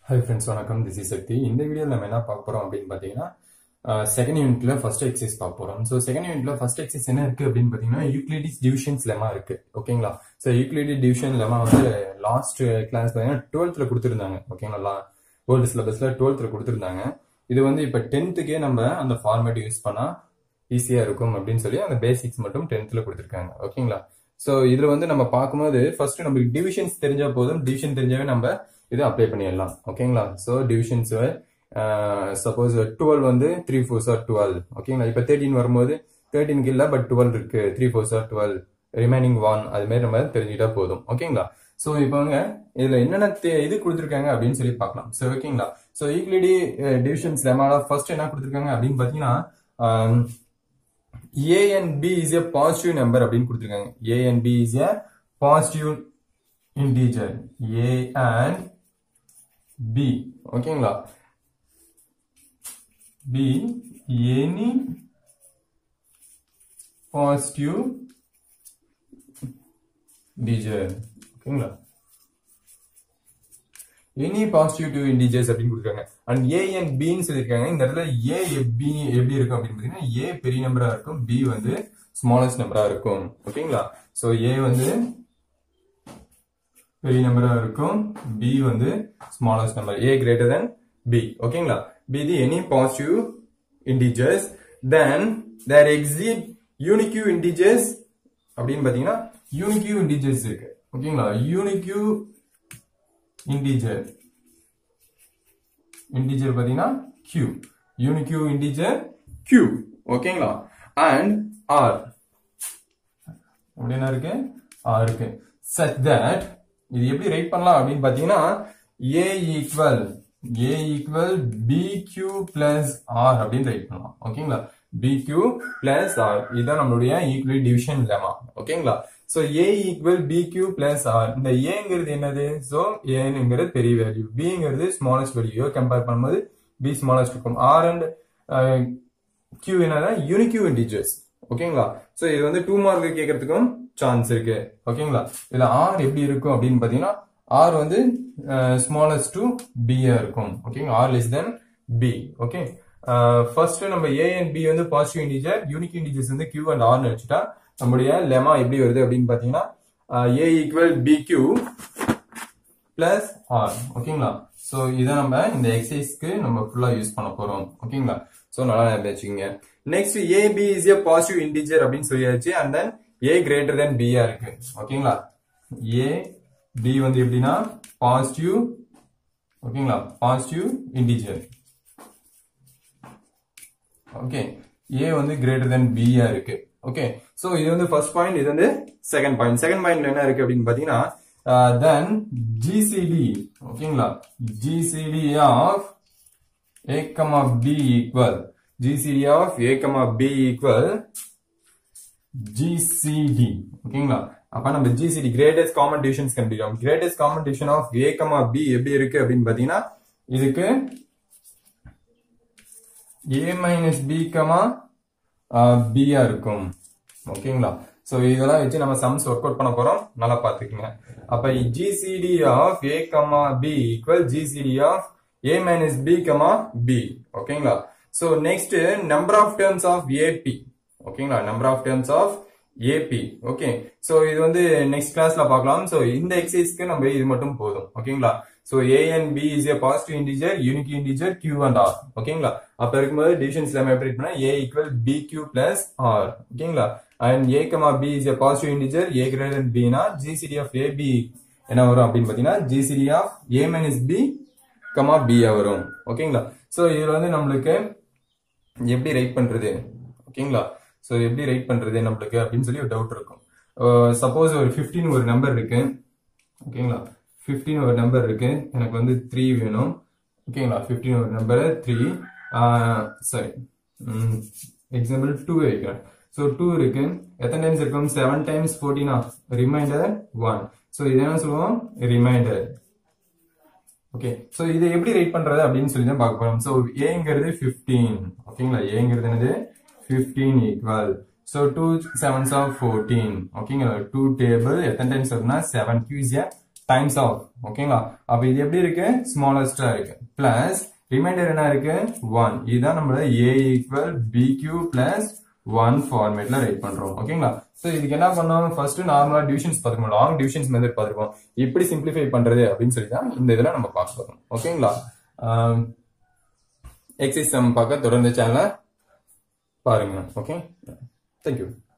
hi friends வணக்கம் this is Shakti இந்த வீடியோவில் நம்ம என்ன பார்க்க போறோம் அப்படின்னு பார்த்தீங்கன்னா செகண்ட் யூனிட்ல ஃபர்ஸ்ட் எக்ஸசைஸ் பார்க்க போறோம் ஸோ செகண்ட் யூனிட்ல ஃபர்ஸ்ட் எக்ஸசைஸ் என்ன இருக்கு அப்படின்னு பார்த்தீங்கன்னா யூக்ளிடிஸ் டிவிஷன்ஸ் லெமா இருக்கு ஓகேங்களா ஸோ யூக்ளிடிஸ் டிவிஷன் லெமா வந்து லாஸ்ட் கிளாஸ் பார்த்தீங்கன்னா டுவெல்த்ல கொடுத்துருந்தாங்க ஓகேங்களா வேர்ல்டு சிலபஸ்ல டுவெல்த்ல கொடுத்துருந்தாங்க இது வந்து இப்போ டென்த்துக்கே நம்ம அந்த ஃபார்மேட் யூஸ் பண்ணா ஈஸியா இருக்கும் அப்படின்னு சொல்லி அந்த பேசிக்ஸ் மட்டும் டென்த்ல கொடுத்துருக்காங்க ஓகேங்களா ஸோ இதுல வந்து நம்ம பார்க்கும்போது ஃபர்ஸ்ட் நம்மளுக்கு டிவிஷன்ஸ் தெரிஞ்சா போதும் டிவிஷன் தெரிஞ்சாவே நம்ம இதை அப்ளை பண்ணிடலாம் ஓகேங்களா ஸோ டிவிஷன்ஸ் சப்போஸ் டுவெல் வந்து த்ரீ ஃபோர் சார் டுவெல் ஓகேங்களா இப்போ தேர்ட்டின் வரும்போது தேர்ட்டினுக்கு இல்லை பட் டுவெல் இருக்கு three four are twelve remaining one அது மாதிரி நம்ம தெரிஞ்சுக்கிட்டா போதும் ஓகேங்களா ஸோ இப்போ வந்து இதுல என்னென்ன தே- இது கொடுத்துருக்காங்க அப்படின்னு சொல்லி பார்க்கலாம் ஸோ ஓகேங்களா ஸோ ஈக்லிடி டிவிஷன்ஸ் லெமால ஃபர்ஸ்ட் என்ன கொடுத்துருக்காங்க அப்படின்னு பார்த்தீங்கன்னா A and B is A positive number அப்படின்னு கொடுத்துருக்காங்க A and B is A positive integer A and B ஓகேங்களா பி எனி பாசிட்டிவ் இன்டீஜர் ஓகேங்களா எனி பாசிட்டிவ் டூ இன்டிஜர்ஸ் அப்படின்னு கொடுத்துருக்காங்க அண்ட் ஏ அண்ட் பின்னு சொல்லியிருக்காங்க இந்த இடத்துல ஏ பி எப்படி இருக்கும் அப்படின்னு பார்த்தீங்கன்னா ஏ பெரிய நம்பரா இருக்கும் பி வந்து ஸ்மாலஸ்ட் நம்பரா இருக்கும் ஓகேங்களா ஸோ ஏ வந்து பெரிய நம்பரா இருக்கும் பி வந்து smallest number A greater than B ஓகேங்களா B the any positive integers then there exist unique integers அப்படின்னு பாத்தீங்கன்னா யூனிக்யூ இன்டிஜர்ஸ் இருக்கு ஓகேங்களா யூனிக்யூ இன்டிஜர் இன்டிஜர் பாத்தீங்கன்னா q யூனிக்யூ இன்டிஜர் q ஓகேங்களா அண்ட் r அப்படி என்ன இருக்கு r இருக்கு such that இது எப்படி ரைட் பண்ணலாம் அப்படின்னு பாத்தீங்கன்னா a equal a equal bq plus r அப்படின்னு ரைட் பண்ணலாம் ஓகேங்களா bq பிளஸ் r இதுதான் நம்மளுடைய ஈக்குவல் டிவிஷன் லெமா ஓகேங்களா so a equal bq plus r இந்த ஏங்கிறது என்னது சோ ஏங்கிறது பெரிய வேல்யூ பிங்கிறது ஸ்மாலஸ்ட் வேல்யூ கம்பேர் பண்ணும்போது b ஸ்மாலஸ்ட் இருக்கும் r அண்ட் q என்னன்னா யூனிக்யூ இன்டிஜர்ஸ் ஓகேங்களா சோ இது வந்து டூ மார்க் கேட்கறதுக்கும் சான்ஸ் இருக்கு ஓகேங்களா இதுல r எப்படி இருக்கும் அப்படின்னு பாத்தீங்கன்னா r வந்து ஸ்மாலஸ்ட் டு b இருக்கும் ஓகேங்களா r less than b okay first நம்ம a அண்ட் b வந்து பாசிட்டிவ் இன்டிஜர் யூனிக் இன்டிஜர்ஸ் வந்து q அண்ட் r னு வச்சுட்டா நம்முடைய லெமா எப்படி வருது அப்படின்னு பாத்தீங்கன்னா a equal bq plus R ஓகேங்களா சோ இதை நம்ம இந்த எக்ஸசைஸ்க்கு நம்ம ஃபுல்லா யூஸ் பண்ண போறோம் ஓகேங்களா சோ நல்லா ஞாபகம் வச்சுக்கோங்க next A B is A positive integer அப்படின்னு சொல்லியாச்சு and then A greater than B ஆ இருக்கு ஓகேங்களா ஏ பி வந்து எப்படின்னா பாசிட்டிவ் ஓகேங்களா பாசிட்டிவ் இன்டிஜர் ஓகே ஏ வந்து கிரேட்டர் தென் பி ஆ இருக்கு ஓகே சோ இது வந்து ஃபர்ஸ்ட் பாயிண்ட் இது வந்து செகண்ட் பாயிண்ட் செகண்ட் பாயிண்ட் என்ன இருக்கு அப்படின்னு பாத்தீங்கன்னா தென் ஜிசிடி ஓகேங்களா GCD of a comma b equal gcd of a comma b equal gcd ஓகேங்களா அப்ப நம்ம gcd greatest common divisions கண்டுபிடிக்கிறோம் greatest common division of a comma b எப்படி இருக்கு அப்படின்னு பாத்தீங்கன்னா இதுக்கு a minus b comma b ஆ இருக்கும் ஓகேங்களா சோ இதெல்லாம் வச்சு நம்ம சம்ஸ் ஒர்க் அவுட் பண்ண போறோம் நல்லா பாத்துக்கங்க அப்ப gcd of a comma b equal gcd of a minus b comma b ஓகேங்களா so next number of terms of ap ஓகேங்களா number of terms of ap okay so இது வந்து நெக்ஸ்ட் கிளாஸ்ல பார்க்கலாம் சோ இந்த எக்ஸசைஸ்க்கு நம்ம இது மட்டும் போதும் ஓகேங்களா so a and b is a positive integer unique integer q and r ஓகேங்களா அப்ப இருக்கும்போது டிவிஷன்ஸ் நம்ம எப்படி பண்ணா a equal bq plus r ஓகேங்களா and a comma b is a positive integer a greater than b னா gcd of ab என்ன வரும் அப்படின்னு பாத்தீங்கன்னா gcd of a minus b comma b வரும் ஓகேங்களா சோ இதுல வந்து நம்மளுக்கு எப்படி ரைட் பண்றது ஓகேங்களா சோ எப்படி ரைட் பண்றது நம்மளுக்கு அப்படின்னு சொல்லி ஒரு டவுட் இருக்கும் சப்போஸ் ஒரு 15 ஒரு நம்பர் இருக்கு ஓகேங்களா 15 ஒரு நம்பர் இருக்கு எனக்கு வந்து த்ரீ வேணும் ஓகேங்களா 15 ஒரு நம்பர் த்ரீ சரி எக்ஸாம்பிள் டூ வைக்கிறேன் ஸோ டூ இருக்கு எத்தனை டைம்ஸ் இருக்கும் செவன் டைம்ஸ் ஃபோர்டீனா ரிமைண்டர் ஒன் ஸோ இது என்ன சொல்லுவோம் ரிமைண்டர் ஓகே சோ இதை எப்படி ரைட் பண்றது அப்படின்னு சொல்லி தான் பார்க்க போறோம் சோ ஏங்கிறது 15 ஓகேங்களா ஏங்கிறது என்னது 15 equal so two sevens of fourteen ஓகேங்களா டூ டேபிள் எத்தனை டைம்ஸ் வரும்னா செவன் கியூஸ் டைம்ஸ் ஆஃப் ஓகேங்களா அப்ப இது எப்படி இருக்கு ஸ்மாலஸ்டா இருக்கு பிளஸ் ரிமைண்டர் என்ன இருக்கு ஒன் இதுதான் நம்மளோட A equal B Q plus one ஃபார்மேட்ல ரைட் பண்றோம் ஓகேங்களா சோ இதுக்கு என்ன பண்ணோம் ஃபர்ஸ்ட் நார்மலா டிவிஷன்ஸ் பார்த்துக்கணும் லாங் டிவிஷன்ஸ் மெத்தட் பார்த்துருக்கோம் எப்படி சிம்பிளிஃபை பண்றது அப்படின்னு சொல்லி தான் இந்த இதுல நம்ம பார்க்க போறோம் ஓகேங்களா எக்ஸைஸ் சம் பார்க்க தொடர்ந்து சேனலை பாருங்க ஓகே தேங்க்யூ